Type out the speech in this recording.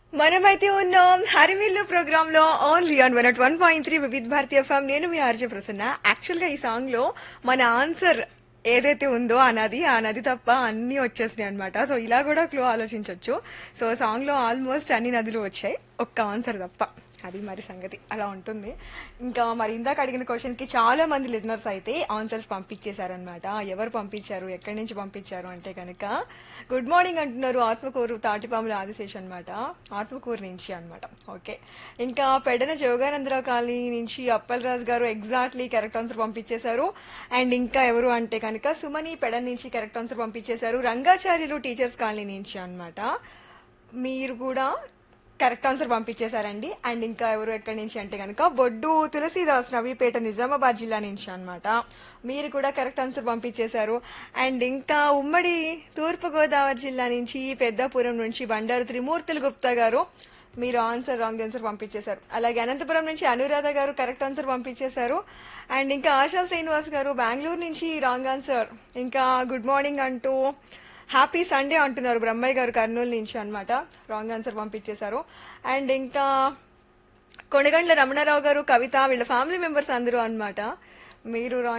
మనమైతే ఉన్నాం హరివిల్లు ప్రోగ్రామ్ లో only on one one point three Vividh Bharatiya FM నేను మీ ఆర్జే ప్రసన్న యాక్చువల్ గా ఈ సాంగ్ లో మన ఆన్సర్ ఏదైతే ఉందో ఆ నది ఆ నది తప్ప అన్ని వచ్చేసినాయి అనమాట సో ఇలా కూడా క్లూ ఆలోచించవచ్చు సో సాంగ్ లో ఆల్మోస్ట్ అన్ని నదులు వచ్చాయి ఒక్క ఆన్సర్ తప్ప అది మరి సంగతి అలా ఉంటుంది ఇంకా మరి ఇందాక అడిగిన క్వశ్చన్ కి చాలా మంది లిజనర్స్ అయితే ఆన్సర్స్ పంపించేశారనమాట ఎవరు పంపించారు ఎక్కడి నుంచి పంపించారు అంటే కనుక గుడ్ మార్నింగ్ అంటున్నారు ఆత్మకూరు తాటిపాముల ఆదిశేష్ అనమాట ఆత్మకూరు నుంచి అన్నమాట ఓకే ఇంకా పెడన జోగానందరావు కాలనీ నుంచి అప్పలరాజు గారు ఎగ్జాక్ట్లీ కరెక్ట్ ఆన్సర్ పంపించేశారు అండ్ ఇంకా ఎవరు అంటే కనుక సుమని పెడన్ నుంచి కరెక్ట్ ఆన్సర్ పంపించేశారు రంగాచార్యులు టీచర్స్ కాలనీ నుంచి అన్నమాట మీరు కూడా కరెక్ట్ ఆన్సర్ పంపించేశారండి అండ్ ఇంకా ఎవరు ఎక్కడి నుంచి అంటే కనుక బొడ్డు తులసీదాస్ నవీపేట నిజామాబాద్ జిల్లా నుంచి అన్నమాట మీరు కూడా కరెక్ట్ ఆన్సర్ పంపించేశారు అండ్ ఇంకా ఉమ్మడి తూర్పు గోదావరి జిల్లా నుంచి పెద్దాపురం నుంచి బండారు త్రిమూర్తులు గుప్తా గారు మీరు ఆన్సర్ రాంగ్ ఆన్సర్ పంపించేశారు అలాగే అనంతపురం నుంచి అనురాధ గారు కరెక్ట్ ఆన్సర్ పంపించేశారు అండ్ ఇంకా ఆశా శ్రీనివాస్ గారు బెంగళూరు నుంచి రాంగ్ ఆన్సర్ ఇంకా గుడ్ మార్నింగ్ అంటూ హ్యాపీ సండే అంటున్నారు బ్రహ్మయ్య గారు కర్నూలు నుంచి అన్నమాట రాంగ్ ఆన్సర్ పంపించేశారు అండ్ ఇంకా కొనగండ్ల రమణారావు గారు కవిత వీళ్ళ ఫ్యామిలీ మెంబర్స్ అందరూ అన్నమాట మీరు రాంగ్